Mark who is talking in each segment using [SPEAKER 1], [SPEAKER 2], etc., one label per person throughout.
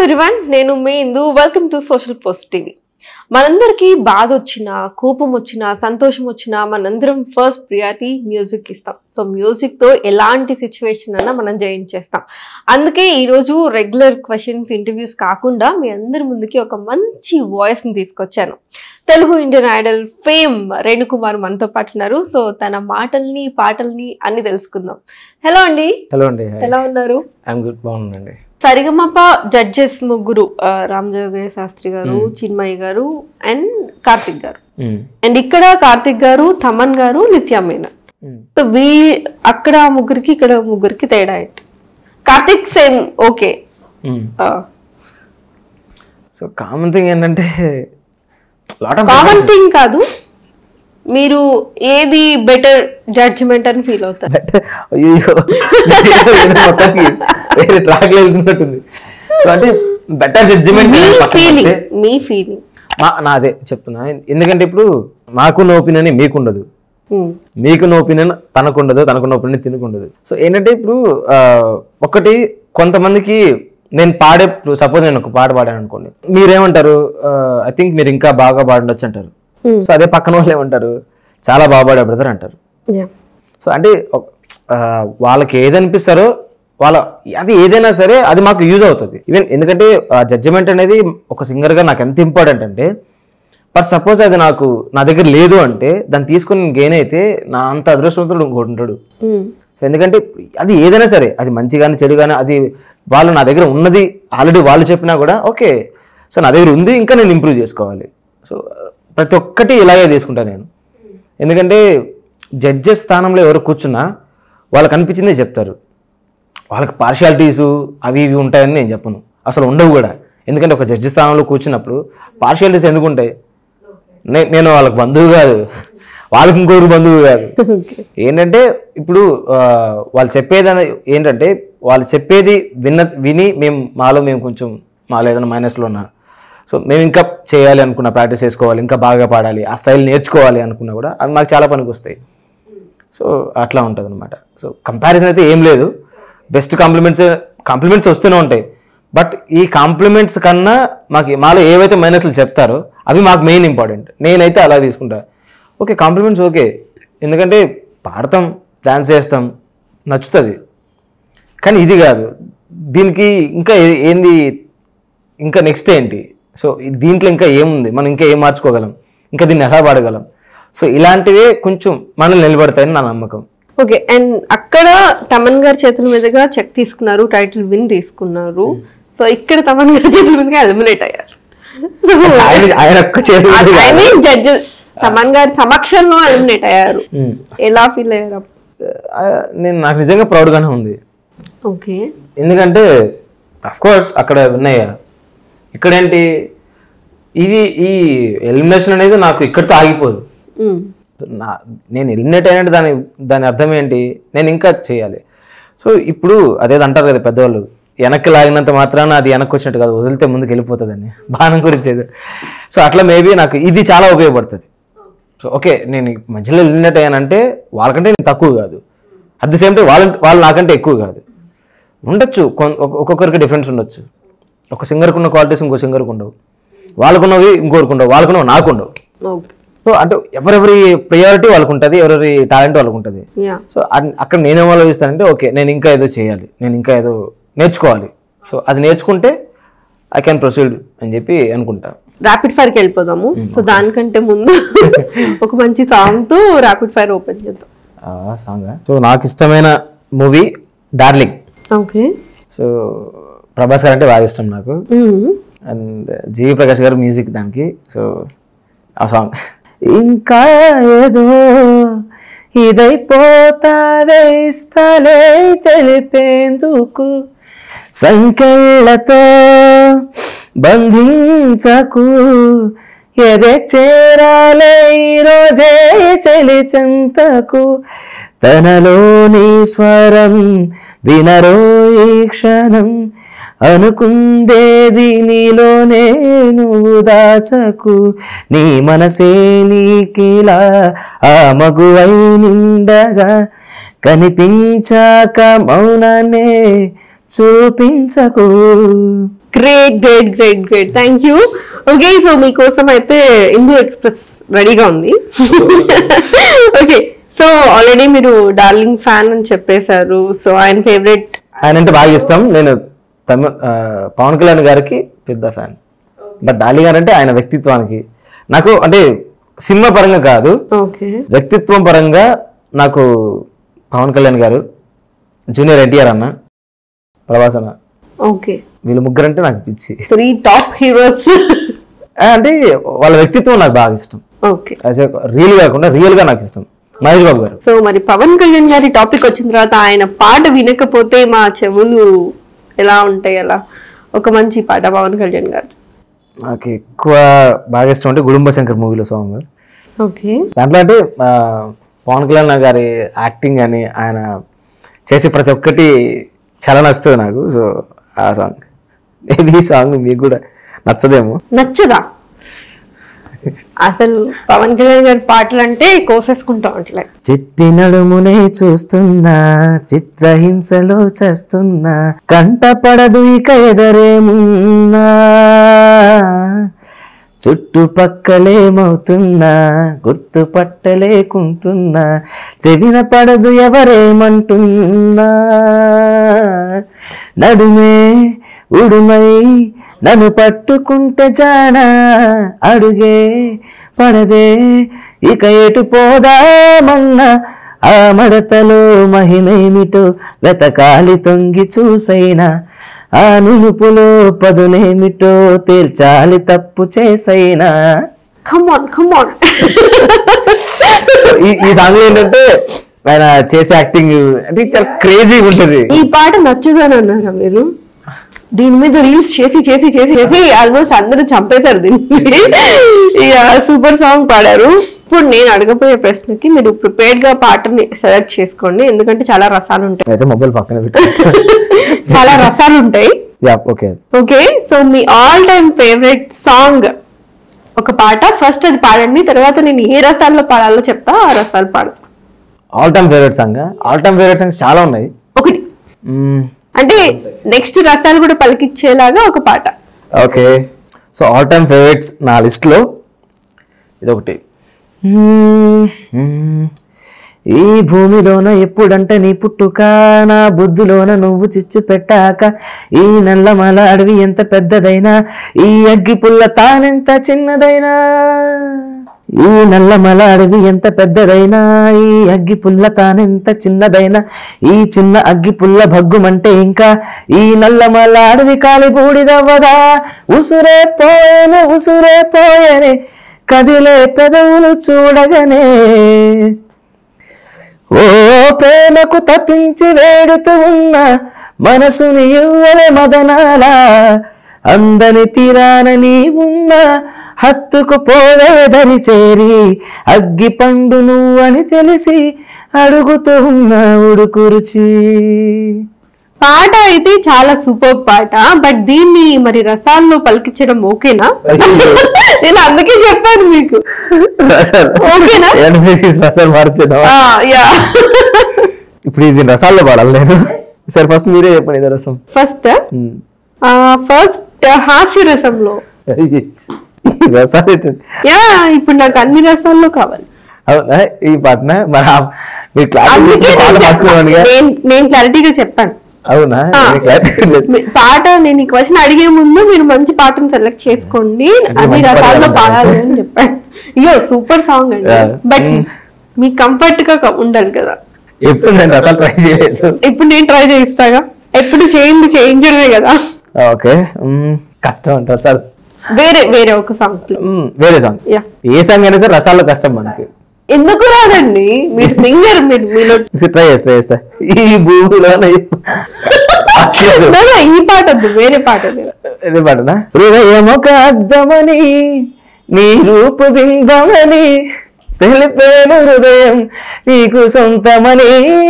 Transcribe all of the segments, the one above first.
[SPEAKER 1] Everyone నేను మీ Indu welcome to social post TV మనందరికీ బాధ వచ్చినా కోపం వచ్చినా సంతోషం వచ్చినా మనందరం ఫస్ట్ ప్రియారిటీ మ్యూజిక్ ఇస్తాం సో మ్యూజిక్ తో ఎలాంటి సిచ్యువేషన్ అన్నా మనం జయించేస్తాం అందుకే ఈరోజు రెగ్యులర్ క్వశ్చన్స్ ఇంటర్వ్యూస్ కాకుండా మీ అందరి ముందుకి ఒక మంచి వాయిస్ ని తీసుకొచ్చాను Telugu Indian Idol fame Renukumar మనతో పాటు ఉన్నారు సో తన మాటల్ని పాటల్ని అన్ని తెలుసుకుందాం హలో అండి
[SPEAKER 2] హలో అండి
[SPEAKER 1] ఎలా ఉన్నారు
[SPEAKER 2] ఐఎమ్ గుడ్ బాగున్నానండి
[SPEAKER 1] సరిగమప జడ్జెస్ ముగ్గురు ఆ, రామజోగయ్య శాస్త్రి గారు చిన్మయ్య గారు అండ్ కార్తిక్ గారు అండ్ ఇక్కడ కార్తిక్ గారు తమన్ గారు నిత్యా మీనన్ సో వీ అక్కడ ముగ్గురికి ఇక్కడ ముగ్గురికి తేడా ఏంటి Karthik same okay
[SPEAKER 2] so common thing ఏంటంటే లాట్ ఆఫ్
[SPEAKER 1] కామన్ థింగ్ కాదు మీరు ఏది బెటర్ జడ్జిమెంట్ అని ఫీల్ అవుతారు
[SPEAKER 2] అయ్యో మొత్తానికి వేరే ట్రాక్ లో వెళ్తున్నట్టుంది సో అంటే బెటర్ జడ్జిమెంట్
[SPEAKER 1] మీ ఫీలింగ్ మీ ఫీలింగ్
[SPEAKER 2] నా అదే చెప్తున్నా ఎందుకంటే ఇప్పుడు మాకున్న ఒపీనియన్ మీకు ఉండదు మీకున్న ఒపీనియన్ తనకు ఉండదు తనకున్న ఒపీనియన్ తినకుండదు సో ఏంటంటే ఇప్పుడు ఆ, ఒకటి కొంతమందికి నేను పాడే సపోజ్ నేను ఒక పాట పాడాను అనుకోండి మీరేమంటారు ఐ థింక్ మీరు ఇంకా బాగా పాడొచ్చు అంటారు సో అదే పక్కన వాళ్ళు ఏమంటారు చాలా బాగా పాడా బ్రదర్ అంటారు సో అంటే ఒక- ఆ, వాళ్ళకి ఏది అనిపిస్తారో వాళ్ళ అది ఏదైనా సరే అది మాకు యూజ్ అవుతుంది ఈవెన్ ఎందుకంటే జడ్జిమెంట్ అనేది ఒక సింగర్గా నాకు ఎంత ఇంపార్టెంట్ అంటే బట్ సపోజ్ అది నాకు నా దగ్గర లేదు అంటే దాన్ని తీసుకొని నేను గెయిన్ అయితే నా అంత అదృష్టవంతుడు ఇంకోటి ఉంటాడు సో ఎందుకంటే అది ఏదైనా సరే అది మంచి కానీ చెడు కానీ అది వాళ్ళు నా దగ్గర ఉన్నది ఆల్రెడీ వాళ్ళు చెప్పినా కూడా ఓకే సో నా దగ్గర ఉంది ఇంకా నేను ఇంప్రూవ్ చేసుకోవాలి సో ప్రతి ఒక్కటి ఇలాగే తీసుకుంటాను నేను ఎందుకంటే జడ్జెస్ స్థానంలో ఎవరు కూర్చున్నా వాళ్ళకి అనిపించిందే చెప్తారు వాళ్ళకి పార్షియాలిటీస్ అవి ఇవి ఉంటాయని నేను చెప్పను అసలు ఉండవు కూడా ఎందుకంటే ఒక జడ్జి స్థానంలో కూర్చున్నప్పుడు పార్షియాలిటీస్ ఎందుకు ఉంటాయి నే- నేను వాళ్ళకి బంధువు కాదు వాళ్ళకి ఇంకొకరు బంధువు కాదు ఏంటంటే ఇప్పుడు ఆ, వాళ్ళు చెప్పేది అనే- ఏంటంటే వాళ్ళు చెప్పేది విన్న విని మేము మాలో మేము కొంచెం మాలో ఏదైనా మైనస్లో ఉన్నా సో మేము ఇంకా చేయాలి అనుకున్న ప్రాక్టీస్ చేసుకోవాలి ఇంకా బాగా పాడాలి ఆ స్టైల్ నేర్చుకోవాలి అనుకున్నా కూడా అది మాకు చాలా పనికి వస్తాయి సో అట్లా ఉంటుంది అనమాట సో కంపారిజన్ అయితే ఏం లేదు బెస్ట్ కాంప్లిమెంట్స్ కాంప్లిమెంట్స్ వస్తూనే ఉంటాయి బట్ ఈ కాంప్లిమెంట్స్ కన్నా మాకు మాలో ఏవైతే మైనస్లు చెప్తారో అవి మాకు మెయిన్ ఇంపార్టెంట్ నేనైతే అలా తీసుకుంటా ఓకే కాంప్లిమెంట్స్ ఓకే ఎందుకంటే పాడతాం డాన్స్ చేస్తాం నచ్చుతుంది కానీ ఇది కాదు దీనికి ఇంకా ఏ- ఏంది ఇంకా నెక్స్ట్ ఏంటి సో ఈ- దీంట్లో ఇంకా ఏముంది మనం ఇంకా ఏం మార్చుకోగలం ఇంకా దీన్ని ఎలా పాడగలం సో ఇలాంటివే కొంచెం మనల్ని నిలబడతాయని నా నమ్మకం
[SPEAKER 1] ఓకే అండ్ అక్కడ తమన్ గారి చేతుల మీదుగా చెక్ తీసుకున్నారు టైటిల్ విన్ తీసుకున్నారు సో ఇక్కడ తమన్ గారి చేతుల మీదుగా ఎలిమినేట్ అయ్యారు సో
[SPEAKER 2] ఆయన ఆయన ఒక్క చేతి
[SPEAKER 1] ఐ మీన్ జడ్జెస్ తమన్ గారి సమక్షంలో ఎలిమినేట్ అయ్యారు ఎలా ఫీల్ అయ్యారు
[SPEAKER 2] ఆ, నేను నాకు నిజంగా ప్రౌడ్గానే ఉంది
[SPEAKER 1] ఓకే
[SPEAKER 2] ఎందుకంటే అఫ్ కోర్స్ అక్కడ ఉన్నాయా ఇక్కడేంటి ఇది ఈ ఎలిమినేషన్ అనేది నాకు ఇక్కడితో ఆగిపోదు నా నేను ఎలిమినేట్ అయినట్టు దాని దాని అర్థం ఏంటి నేను ఇంకా చేయాలి సో ఇప్పుడు అదేదో అంటారు కదా పెద్దవాళ్ళు వెనక్కి లాగినంత మాత్రాన అది వెనక్కి వచ్చినట్టు కాదు వదిలితే ముందుకు వెళ్ళిపోతుందని బాణం గురించి ఏదో. సో అట్లా మేబీ నాకు ఇది చాలా ఉపయోగపడుతుంది సో ఓకే నేను ఈ మధ్యలో ఎలిమినేట్ అయ్యానంటే వాళ్ళకంటే నేను తక్కువ కాదు అట్ ది సేమ్ టైం వాళ్ళ వాళ్ళు నాకంటే ఎక్కువ కాదు ఉండొచ్చు కొన్- ఒక్కొ- ఒక్కొక్కరికి డిఫరెన్స్ ఉండొచ్చు ఒక సింగర్కి ఉన్న క్వాలిటీస్ ఇంకో సింగర్కి ఉండవు వాళ్ళకున్నవి ఇంకోరికి ఉండవు వాళ్ళకున్నవి నాకు ఉండవు
[SPEAKER 1] ఓకే
[SPEAKER 2] సో అంటే ఎవరెవరి ప్రయారిటీ వాళ్ళకు ఉంటుంది ఎవరెవరి టాలెంట్ వాళ్ళకు ఉంటుంది
[SPEAKER 1] యా
[SPEAKER 2] సో అన్- అక్కడ నేనేం ఆలోచిస్తానంటే ఓకే నేను ఇంకా ఏదో చేయాలి నేను ఇంకా ఏదో నేర్చుకోవాలి సో అది నేర్చుకుంటే ఐ క్యాన్ ప్రొసీడ్ అని చెప్పి అనుకుంటా
[SPEAKER 1] ర్యాపిడ్ ఫైర్ కి వెళ్ళిపోదాము సో దానికంటే ముందు ఒక మంచి సాంగ్ తో ర్యాపిడ్ ఫైర్ ఓపెన్ చేద్దాం
[SPEAKER 2] సాంగ్ సో నాకు ఇష్టమైన movie Darling
[SPEAKER 1] okay
[SPEAKER 2] so Prabhas garu అంటే బాగా ఇష్టం నాకు అండ్ జీవి ప్రకాష్ గారు మ్యూజిక్ దానికి సో ఆ సాంగ్ ఇంకా ఏదో ఇదైపోతావే ఇస్తాలే తెలిపేందుకు సంకెళ్ళతో బంధించకు ఎదే చేరాలే ఈరోజే చలి చెంతకు తనలోని స్వరం వినరో ఈ క్షణం అనుకుందేది నీలోనే నువ్వు దాచకు నీ మనసే నీకిలా ఆ మగువై నిండగా కనిపించాక మౌనాన్నే చూపించకు
[SPEAKER 1] great great great great thank you okay so మీకోసం అయితే హిందూ ఎక్స్ప్రెస్ రెడీగా ఉంది ఓకే సో ఆల్రెడీ మీరు డార్లింగ్ ఫ్యాన్ అని చెప్పేశారు సో ఆయన ఫేవరెట్
[SPEAKER 2] ఆయన అంటే బాగా ఇష్టం నేను తమిళ ఆ, పవన్ కళ్యాణ్ గారికి పెద్ద ఫ్యాన్ బట్ డాలి గారు అంటే ఆయన వ్యక్తిత్వానికి నాకు అంటే సినిమా పరంగా కాదు
[SPEAKER 1] ఓకే
[SPEAKER 2] వ్యక్తిత్వం పరంగా నాకు పవన్ కళ్యాణ్ గారు జూనియర్ ఎన్టీఆర్ అన్న ప్రభాస్ అన్న
[SPEAKER 1] ఓకే
[SPEAKER 2] వీళ్ళు ముగ్గురు అంటే నాకు పిచ్చి
[SPEAKER 1] త్రీ టాప్ హీరోస్
[SPEAKER 2] ఆ, అంటే వాళ్ళ వ్యక్తిత్వం నాకు బాగా ఇష్టం
[SPEAKER 1] ఓకే
[SPEAKER 2] యాజ్ రియల్ కాకుండా రియల్ గా నాకు ఇష్టం మహేష్ బాబు గారు
[SPEAKER 1] సో మరి పవన్ కళ్యాణ్ గారి టాపిక్ వచ్చిన తర్వాత ఆయన పాట వినకపోతే మా చెవులు ఎలా ఉంటాయి అలా ఒక మంచి పాట పవన్ కళ్యాణ్ గారు
[SPEAKER 2] నాకు ఎక్కువ బాగా ఇష్టం అంటే గుడుంబ శంకర్ మూవీలో సాంగ్
[SPEAKER 1] ఓకే
[SPEAKER 2] దాంట్లో అంటే ఆ, పవన్ కళ్యాణ్ గారి యాక్టింగ్ అని ఆయన చేసే ప్రతి ఒక్కటి చాలా నచ్చుతుంది నాకు సో ఆ సాంగ్ మేబీ ఈ సాంగ్ మీకు కూడా నచ్చదేమో
[SPEAKER 1] నచ్చదా అసలు పవన్ కళ్యాణ్ గారి పాటలు అంటే కోసేసుకుంటాం అట్లే
[SPEAKER 2] చిట్టి నడుమునే చూస్తున్నా చిత్రహింసలో చేస్తున్నా కంట పడదు ఇక ఎదరేమున్నా చుట్టుపక్కలేమవుతున్నా గుర్తుపట్టలేకుంటున్నా చెవిన పడదు ఎవరేమంటున్నా నడుమే ఉడుమై నన్ను పట్టుకుంటే జానా అడుగే పడదే ఇక ఎటు పోదామన్నా ఆ మడతలో మహిమేమిటో వెతకాలి తొంగి చూసైనా ఆ నునుపులో పదునేమిటో తేల్చాలి తప్పు చేసైనా
[SPEAKER 1] కమాన్ కమాన్
[SPEAKER 2] ఈ ఈ సాంగ్ ఏంటంటే ఆయన చేసే యాక్టింగ్ అంటే చాలా క్రేజీగా ఉంటుంది
[SPEAKER 1] ఈ పాట నచ్చదని అన్నారా మీరు దీని మీద రీల్స్ చేసి చేసి చేసి చేసి ఆల్మోస్ట్ అందరూ చంపేశారు దీన్ని సూపర్ సాంగ్ పాడారు ఇప్పుడు నేను అడగబోయే ప్రశ్నకి మీరు ప్రిపేర్డ్ గా పాటని సెలెక్ట్ చేసుకోండి ఎందుకంటే చాలా రసాలు ఉంటాయి
[SPEAKER 2] అయితే మొబైల్ పక్కన పెట్టి
[SPEAKER 1] చాలా రసాలు ఉంటాయి
[SPEAKER 2] యా ఓకే
[SPEAKER 1] ఓకే సో మీ ఆల్ టైమ్ ఫేవరెట్ సాంగ్ ఒక పాట ఫస్ట్ అది పాడండి తర్వాత నేను ఏ రసాల్లో పాడాలో చెప్తా ఆ రసాలు పాడతాను
[SPEAKER 2] all time favourite song all time favourite songs చాలా ఉన్నాయి
[SPEAKER 1] ఒకటి
[SPEAKER 2] మ్మ్.
[SPEAKER 1] అంటే నెక్స్ట్ రసాలు కూడా పలికిచ్చేలాగా ఒక పాట
[SPEAKER 2] okay so all time favourites నా లిస్ట్లో ఇదొకటి ఈ భూమిలోన ఎప్పుడంటే నీ పుట్టుక నా బుద్ధిలోన నువ్వు చిచ్చు పెట్టాక ఈ నల్లమల అడవి ఎంత పెద్దదైనా ఈ అగ్గి పుల్ల తానెంత చిన్నదైనా ఈ నల్లమల అడవి ఎంత పెద్దదైనా ఈ అగ్గి పుల్ల తానెంత చిన్నదైనా ఈ చిన్న అగ్గి పుల్ల భగ్గుమంటే ఇంకా ఈ నల్లమల అడవి కాలి బూడిదవ్వదా ఉసురే పోయేనే ఉసురే పోయేనే కదిలే పెదవులు చూడగనే ఓ ప్రేమకు తప్పించి వేడుతూ ఉన్న మనసుని ఇవ్వలే మదనాల అందని తీరాన నీ ఉన్న హత్తుకు పోలేదని చేరి అగ్గి పండు నువ్వని తెలిసి అడుగుతూ ఉన్న ఉడుకురుచి
[SPEAKER 1] పాట అయితే చాలా సూపర్ పాట బట్ దీన్ని మరి రసాల్లో పలికించడం ఓకేనా నేను అందుకే చెప్పాను మీకు ఓకేనా
[SPEAKER 2] రసాలు మార్చేద్దాం
[SPEAKER 1] ఆ, యా
[SPEAKER 2] ఇప్పుడు ఇది రసాల్లో పాడాలి నేను సరే ఫస్ట్ మీరే చెప్పండి ఇది రసం
[SPEAKER 1] ఫస్ట్ ఫస్ట్ హాస్య రసంలో
[SPEAKER 2] ఈ రసాలు ఏంటండి?
[SPEAKER 1] యా ఇప్పుడు నాకు అన్ని రసాల్లో కావాలి
[SPEAKER 2] అవునా ఈ పాటన మరి ఆ- మీరు క్లారిటీ
[SPEAKER 1] అందుకే
[SPEAKER 2] పాట
[SPEAKER 1] నేను
[SPEAKER 2] మార్చుకోవాలి
[SPEAKER 1] చెప్పాను. నేను నేను క్లారిటీగా చెప్పాను
[SPEAKER 2] అవునా
[SPEAKER 1] ఆ.
[SPEAKER 2] నేను clarity లేదు.
[SPEAKER 1] మీ- పాట నేను ఈ క్వశ్చన్ అడిగే ముందు మీరు మంచి పాటను సెలెక్ట్ చేసుకోండి అన్ని
[SPEAKER 2] మంచి పాట
[SPEAKER 1] రసాల్లో
[SPEAKER 2] కావాలి.
[SPEAKER 1] పాడాలి అని చెప్పాను అయ్యో సూపర్ సాంగ్ అండి
[SPEAKER 2] Yeah.
[SPEAKER 1] బట్ మీకు కంఫర్ట్ గా క- ఉండాలి కదా
[SPEAKER 2] ఎప్పుడు నేను రసాలు ట్రై చేయలేదు
[SPEAKER 1] ఇప్పుడు నేను ట్రై చేయిస్తాగా ఎప్పుడు చేయింది చేయించడమే కదా
[SPEAKER 2] ఓకే కష్టం అంట రసాలు
[SPEAKER 1] వేరే వేరే ఒక సాంగ్
[SPEAKER 2] మ్మ్, వేరే సాంగ్
[SPEAKER 1] యా
[SPEAKER 2] ఏ సాంగ్ అయినా సరే రసాల్లో కష్టం మనకి
[SPEAKER 1] ఎందుకు రాదండి మీరు సింగర్ మీరు మీలో
[SPEAKER 2] ట్రై చేస్తా చేస్తా ఈ భూమిలో
[SPEAKER 1] No, no, ఈ పాట వద్దు వేరే పాట వద్దు.
[SPEAKER 2] ఇది పాటనా హృదయమొక అద్దమని నీ రూపు బింబమని తెలిపేను హృదయం నీకు సొంతమని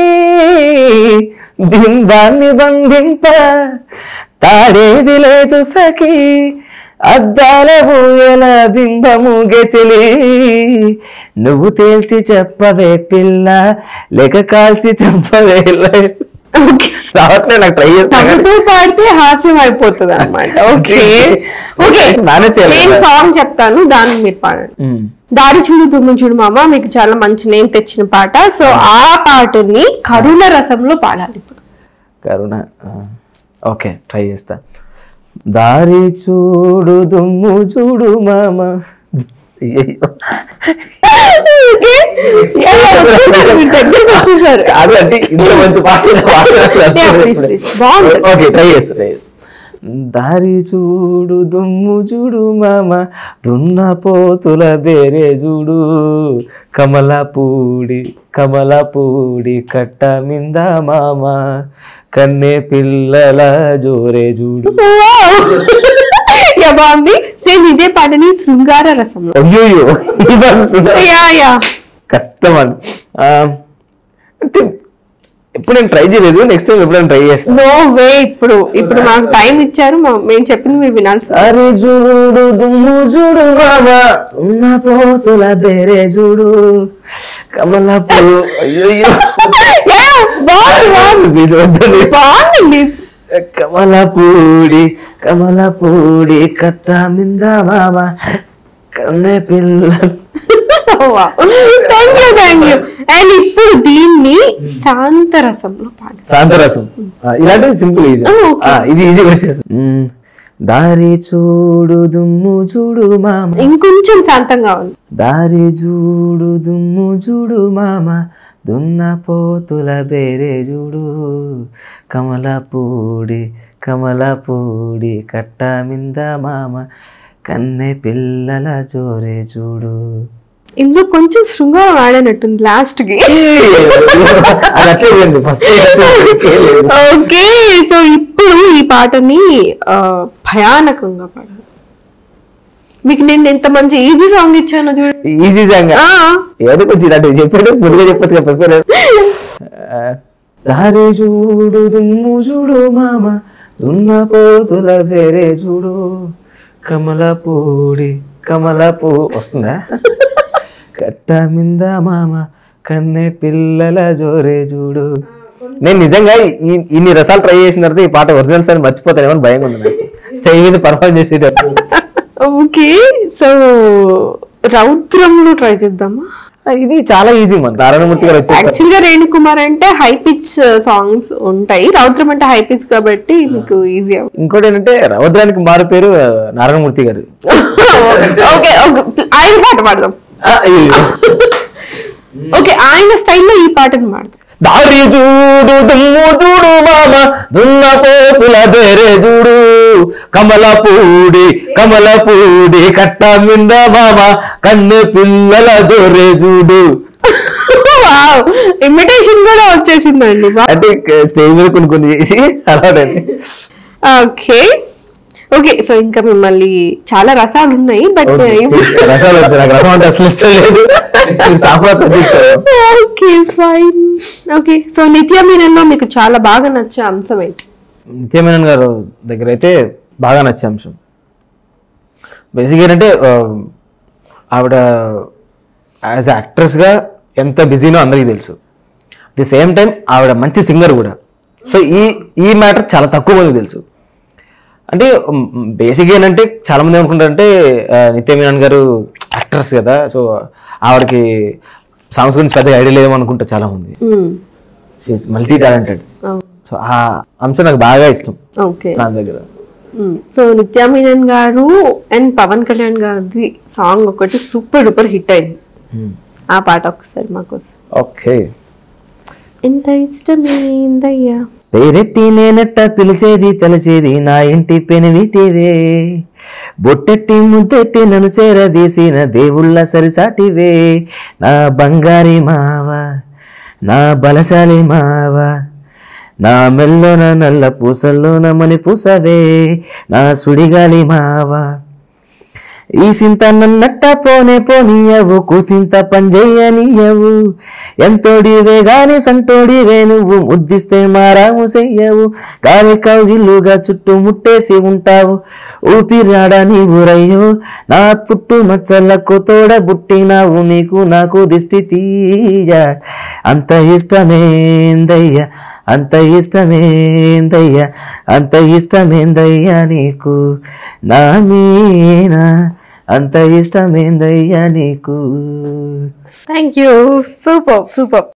[SPEAKER 2] బింబాన్ని బంధింప తాడేది లేదు సఖి అద్దాల ఊయల బింబము గెచిలి నువ్వు తేల్చి చెప్పవే పిల్ల లేక కాల్చి చెప్పవే లే.
[SPEAKER 1] ఓకే
[SPEAKER 2] రావట్లేదు నాకు ట్రై చేస్తాను
[SPEAKER 1] తగ్గుతూ పాడితే హాస్యం అయిపోతుంది అనమాట ఓకే ఓకే
[SPEAKER 2] మేనేజ్ చేయాలి
[SPEAKER 1] నేను
[SPEAKER 2] కదా.
[SPEAKER 1] సాంగ్ చెప్తాను దాన్ని మీరు పాడండి
[SPEAKER 2] మ్మ్.
[SPEAKER 1] దారి చూడు దుమ్ము చూడు మామ మీకు చాలా మంచి నేమ్ తెచ్చిన పాట సో ఆ పాటని కరుణ రసంలో పాడాలి ఇప్పుడు
[SPEAKER 2] కరుణ ఆ, ఓకే ట్రై చేస్తా దారి చూడు దుమ్ము చూడు మామ అయ్యయ్యో.
[SPEAKER 1] ఎలా వచ్చేసారు మీరు దగ్గరికి వచ్చేసారు.
[SPEAKER 2] కాదు అంటే ఇంత మంచి పాట
[SPEAKER 1] Yeah, please, please. బాగుంటుంది.
[SPEAKER 2] ఓకే ట్రై చేస్తా ట్రై చేస్తా దారి చూడు దుమ్ము చూడు మామ దున్న పోతుల బేరే చూడు కమలపూడి కమలపూడి కట్ట మింద మామ కన్నె పిల్లల జోరే చూడు
[SPEAKER 1] యా బాగుంది సేమ్ ఇదే పాటని శృంగార రసంలో
[SPEAKER 2] అయ్యోయ్యో ఈ పాట చూడ-
[SPEAKER 1] యా యా
[SPEAKER 2] కష్టం అండి ఆ, అంటే ఎప్పుడు నేను ట్రై చేయలేదు నెక్స్ట్ టైం ఎప్పుడైనా ట్రై చేస్తాను
[SPEAKER 1] నో వే ఇప్పుడు ఇప్పుడు మాకు టైం ఇచ్చారు మా- మేము చెప్పింది మీరు వినాల్సి
[SPEAKER 2] అరే చూడు దుమ్ము చూడు బాబా ఉన్న పోతుల బేరే చూడు కమలపు అయ్యయ్యో
[SPEAKER 1] Yeah, బాగుంది బాగుంది
[SPEAKER 2] ప్లీజ్ వద్దండి
[SPEAKER 1] బాగుందండి
[SPEAKER 2] కమలపూడి కమలపూడి కట్ట మింద బాబా కన్నె పిల్ల
[SPEAKER 1] thank you thank you and ఇప్పుడు దీన్ని శాంత రసంలో పాడు
[SPEAKER 2] శాంతరసం ఆ, ఇలాంటిది సింపుల్ ఈజీ
[SPEAKER 1] Oh, okay.
[SPEAKER 2] ఇది ఈజీగా వచ్చేస్తుంది దారి చూడు దుమ్ము చూడు మామ
[SPEAKER 1] ఇంకొంచెం శాంతంగా ఉంది
[SPEAKER 2] దారి చూడు దుమ్ము చూడు మామ దున్న పోతుల బేరే చూడు కమలపూడి కమలపూడి కట్ట మింద మామ కన్నె పిల్లల జోరే చూడు
[SPEAKER 1] ఇందులో కొంచెం శృంగారం ఆడనట్టుంది లాస్ట్ కి
[SPEAKER 2] అది అట్లే లేదు ఫస్ట్
[SPEAKER 1] ఓకే సో ఇప్పుడు ఈ పాటని ఆ, భయానకంగా పాడాలి మీకు నేను ఎంత మంచి ఈజీ సాంగ్ ఇచ్చాను చూడండి
[SPEAKER 2] ఈజీ సాంగ్
[SPEAKER 1] ఆ,
[SPEAKER 2] ఏదో కొంచెం ఇలాంటివి చెప్పాడు ముందుగా చెప్పొచ్చు కదా ప్రిపేర్ దారి చూడు దుమ్ము చూడు మామ దున్న పోతుల వేరే చూడు కమలపూడి కమలపూ వస్తుందా కట్ట మింద మామ కన్నె పిల్లల జోరే చూడు నేను నిజంగా ఈ- ఇన్ని రసాలు ట్రై చేసిన తర్వాత ఈ పాట ఒరిజినల్స్ అని మర్చిపోతానేమో అని భయం ఉంది నాకు స్టేజ్ మీద పర్ఫార్మ్ చేసేటప్పుడు
[SPEAKER 1] ఓకే సో రౌద్రంలో ట్రై చేద్దామా
[SPEAKER 2] ఆ, ఇది చాలా ఈజీ మన నారాయణమూర్తి గారు వచ్చేసారు
[SPEAKER 1] యాక్చువల్ గా రేణుకుమార్ అంటే హై పిచ్ సాంగ్స్ ఉంటాయి రౌద్రం అంటే హై పిచ్ కాబట్టి మీకు ఈజీ
[SPEAKER 2] ఇంకోటి ఏంటంటే రౌద్రానికి మారు పేరు ఆ, నారాయణమూర్తి గారు
[SPEAKER 1] ఓకే ఆయన పాట పాడదాం
[SPEAKER 2] ఆ, అయ్యయ్యో.
[SPEAKER 1] ఓకే ఆయన స్టైల్లో ఈ పాటను పాడదాం
[SPEAKER 2] దారి చూడు దుమ్ము చూడు మామ దున్న పోతుల బేరే చూడు కమలపూడి కమలపూడి కట్ట మింద మామ కన్నె పిల్లల జోరే చూడు
[SPEAKER 1] ఇమిటేషన్ కూడా వచ్చేసిందండి
[SPEAKER 2] అంటే స్టేజ్ మీద కొన్ని కొన్ని చేసి అలాంటి
[SPEAKER 1] ఓకే ఓకే సో ఇంకా మిమ్మల్ని చాలా రసాలు ఉన్నాయి బట్
[SPEAKER 2] రసాలు వద్దు నాకు రసం అంటే అసలు ఇష్టం లేదు సాంబార్ తగ్గిస్తాను
[SPEAKER 1] ఓకే ఫైన్ ఓకే సో నిత్య మీనన్లో మీకు చాలా బాగా నచ్చే అంశం ఏంటి
[SPEAKER 2] నిత్యమేనన్ గారు దగ్గర అయితే బాగా నచ్చే అంశం బేసిక్ ఏంటంటే ఆ, ఆవిడ యాజ్ యాక్ట్రెస్గా ఎంత బిజీనో అందరికీ తెలుసు ది సేమ్ టైం ఆవిడ మంచి సింగర్ కూడా సో ఈ ఈ మ్యాటర్ చాలా తక్కువ మందికి తెలుసు అంటే బేసిక్ ఏంటంటే చాలా మంది ఏమనుకుంటారంటే ఆ, నిత్య మీనన్ గారు యాక్ట్రెస్ కదా సో ఆవిడకి సాంగ్స్ గురించి పెద్దగా ఐడియా లేదేమో అనుకుంటారు చాలా మంది మల్టీ టాలెంటెడ్ సో ఆ అంశం నాకు బాగా ఇష్టం
[SPEAKER 1] ఓకే
[SPEAKER 2] నా దగ్గర
[SPEAKER 1] సో నిత్య మీనన్ గారు అండ్ పవన్ కళ్యాణ్ గారిది సాంగ్ ఒకటి సూపర్ డూపర్ హిట్ అయింది ఆ పాట ఒకసారి మాకోసం
[SPEAKER 2] ఓకే
[SPEAKER 1] ఎంత ఇష్టమైందయ్యా
[SPEAKER 2] పేరెట్టి నేనెట్ట పిలిచేది తలచేది నా ఇంటి పెనివిటివే బొట్టెట్టి ముద్దెట్టి నన్ను చేరదీసిన దేవుళ్ళ సరిసాటివే నా బంగారి మావ నా బలశాలి మావ నా మెల్లోన నల్ల పూసల్లోన మని పూసవే నా సుడిగాలి మావ ఈ సింత నన్నట్ట పోనే పోనీయవు కూసింత పంజేయనీయవు ఎంతోడివే గాని సంటోడివే నువ్వు ముద్దిస్తే మారాము చెయ్యవు గాలి కౌగిల్లుగా చుట్టూ ముట్టేసి ఉంటావు ఊపిరాడ నీవు రయ్యో నా పుట్టు మచ్చలకు తోడ బుట్టినావు నీకు నాకు దిష్టి తీయ అంత ఇష్టమేందయ్యా అంత ఇష్టమేందయ్యా అంత ఇష్టమేందయ్యా నీకు నా మీనా అంత ఇష్టమేందయ్యా నీకు
[SPEAKER 1] థ్యాంక్ యూ సూపర్ సూపర్